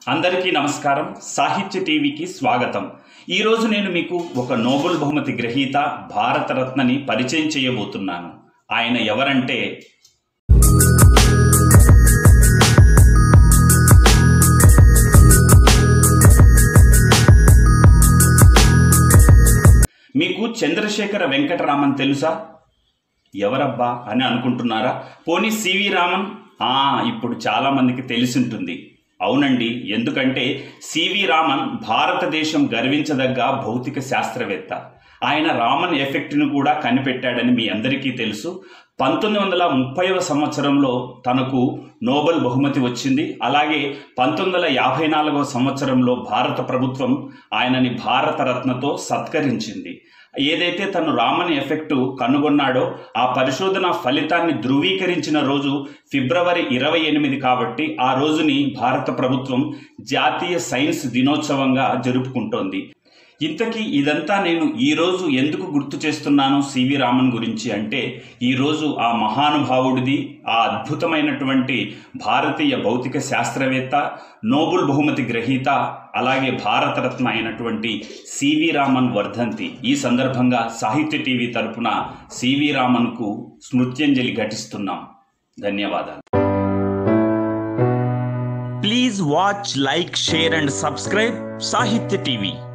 అందరికీ నమస్కారం సాహిత్య టీవీకి స్వాగతం ఈరోజు నేను మీకు ఒక నోబెల్ బహుమతి గ్రహీత భారతరత్నని పరిచయం చేయబోతున్నాను ఆయన ఎవరంటే మీకు చంద్రశేఖర వెంకటరామన్ తెలుసా ఎవరబ్బా అని అనుకుంటున్నారా పోనీ సివి రామన్ ఆ ఇప్పుడు చాలా మందికి తెలిసి ఉంటుంది అవునండి ఎందుకంటే సివి రామన్ భారతదేశం గర్వించదగ్గ భౌతిక శాస్త్రవేత్త ఆయన రామన్ ఎఫెక్ట్ను కూడా కనిపెట్టాడని మీ అందరికీ తెలుసు పంతొమ్మిది వందల ముప్పైవ సంవత్సరంలో తనకు నోబెల్ బహుమతి వచ్చింది అలాగే పంతొమ్మిది వందల యాభై నాలుగవ సంవత్సరంలో భారత ప్రభుత్వం ఆయనని భారతరత్నతో సత్కరించింది ఏదైతే తను రామన్ ఎఫెక్ట్ కనుగొన్నాడో ఆ పరిశోధన ఫలితాన్ని ధృవీకరించిన రోజు ఫిబ్రవరి ఇరవై ఎనిమిది కాబట్టి ఆ రోజుని భారత ప్రభుత్వం జాతీయ సైన్స్ దినోత్సవంగా జరుపుకుంటోంది ఇంతకీ ఇదంతా నేను ఈరోజు ఎందుకు గుర్తు చేస్తున్నాను సివి రామన్ గురించి అంటే ఈరోజు ఆ మహానుభావుడిది ఆ అద్భుతమైనటువంటి భారతీయ భౌతిక శాస్త్రవేత్త నోబెల్ బహుమతి గ్రహీత అలాగే భారతరత్న అయినటువంటి సివి రామన్ వర్ధంతి ఈ సందర్భంగా సాహిత్య టీవీ తరపున సివి రామన్కు స్మృత్యంజలి ఘటిస్తున్నాం ధన్యవాదాలు please watch like share and subscribe Sahitya TV